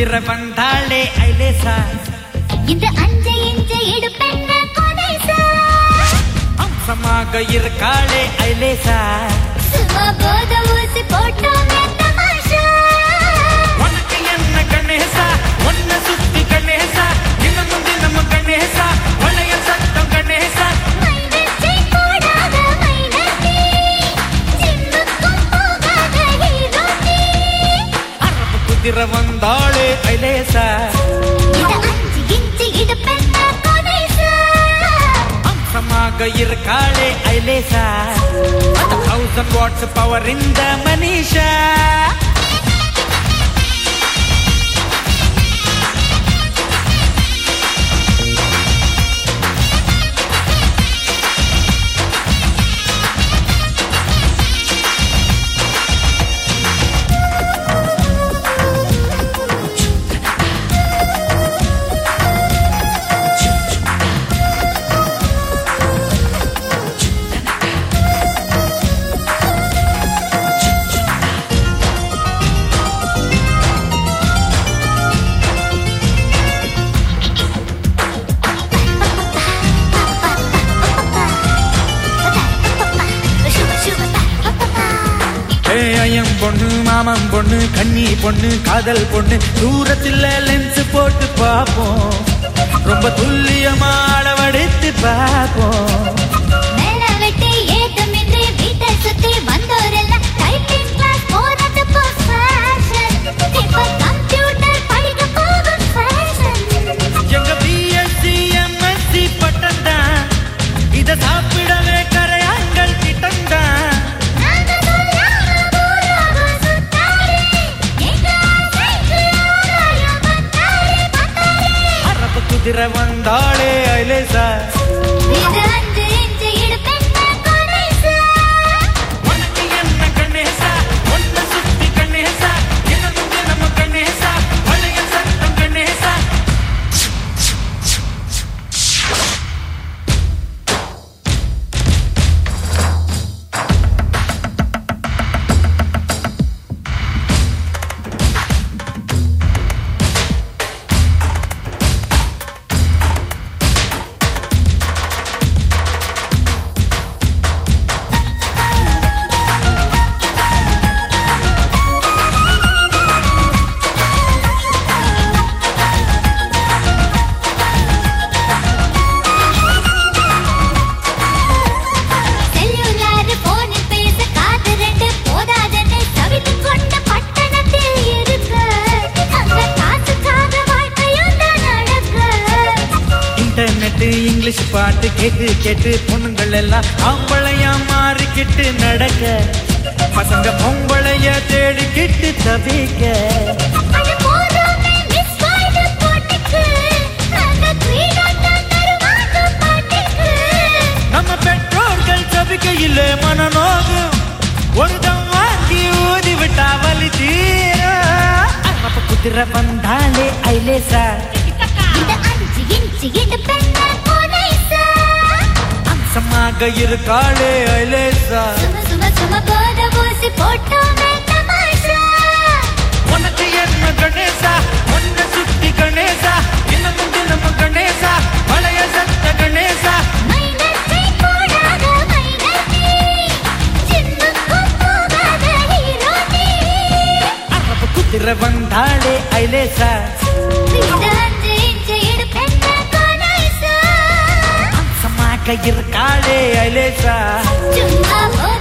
குதிரை வந்தாளே ஐலேசா இந்த அஞ்ச இஞ்ச இடுப்பெண்ண கொடைசா அம்சமாக இருக்காளே ஐலேசா சும்மா போத ஊசி போட்டோமே தமாஷா உனக்கு என்ன கணேசா ஒன்ன சுத்தி கணேசா தினமும் தினமும் கணேசா வளைய சத்தம் கணேசா மைனஸை போடாத மைனஸே ஜிம்முக்கும் போகாத ஹீரோனே அரபு குதிரை வந்தாளே ஐலேசா இந்த அஞ்சு இஞ்சு இடுப்பெண்ண கொடைசா அம்சமாக இருக்காளே ஐலேசா தௌசண்ட் வாட்ஸ் பவர் இந்த மனிஷா ஏயம் பொண்ணு மாமன் பொண்ணு கன்னி பொண்ணு காதல் பொண்ணு தூரத்தில் லென்ஸ் போட்டு பார்ப்போம் ரொம்ப துல்லியமா அளவடித்து பார்ப்போம் மேல வெட்டி ஏத்தமின்றி வீட்டை சுத்தி வந்தோரெல்லாம் டைப்பிங் கிளாஸ் போறது இப்போ ஃபேஷன் இப்ப கம்ப்யூட்டர் படிக்க போகும் ஃபேஷன் எங்க பிஎஸ்சி எம்எஸ்சி பட்டம் தான் இத சாப்பிடவே கரையாங்கள் திட்டம் தான் நாங்க சொல்லாம ஊராக சுத்தாடி எங்க ஆசைக்கு ஆராயம் வந்தாடி வந்தாடி அரபு குதிரை வந்தாளே ஐலேசா இது அஞ்சு இஞ்சு இடுப்பெண்ண கொடைசா உனக்கு என்ன கணேசா ஒன்ன சுத்தி கணேசா தினமும் தினமும் கணேசா வளைய சத்தம் கணேசா செல்லுலார் போனில் பேச காது ரெண்டு போதாதென்னு தவித்துக் கொண்ட பட்டணத்தில் இருக்க அங்க காசுக்காக வாழ்க்கையும் தான் நடக்க இன்டர்நெட் இங்கிலீஷ் பாட்டு கேட்டு கேட்டு பொண்ணுங்கள் எல்லாம் ஆம்பளையா மாறிக்கிட்டு நடக்க பசங்க பொம்பளைய தேடிக்கிட்டு தவிக்க அட போதுமே மிஸ் வேர்ல்டு போட்டிக்கு அங்க கிரீடம் தருவாங்க பாட்டிக்கு நம்ம பெற்றோர்கள் தவிக்கையில் மனநோகும் ஒரு தம் வாங்கி ஊதி விட்டா வலி தீரும் அப்ப குதிரை வந்தாலே ஐலேசா இந்த அஞ்சு இன்ச்சு இடுப்பெண்ண கொடைசா அம்சமாக இருக்காளே ஐலேசா சும சும சும போத ஊசி போட்டோமே தமாஷா உனக்கு என்ன கணேசா ஒன்ன சுத்தி கணேசா தினமும் தினமும் கணேசா வளைய சத்த கணேசா மைனஸை போடாத மைனஸே ஜிம்முக்கும் போகாத ஹீரோனே அரபு குதிரை வந்தாளே ஐலேசா இந்த அஞ்சு இன்ச்சு இடுப்பெண்ண கொடைசா அம்சமாக இருக்காளே ஐலேசா சும்மா போ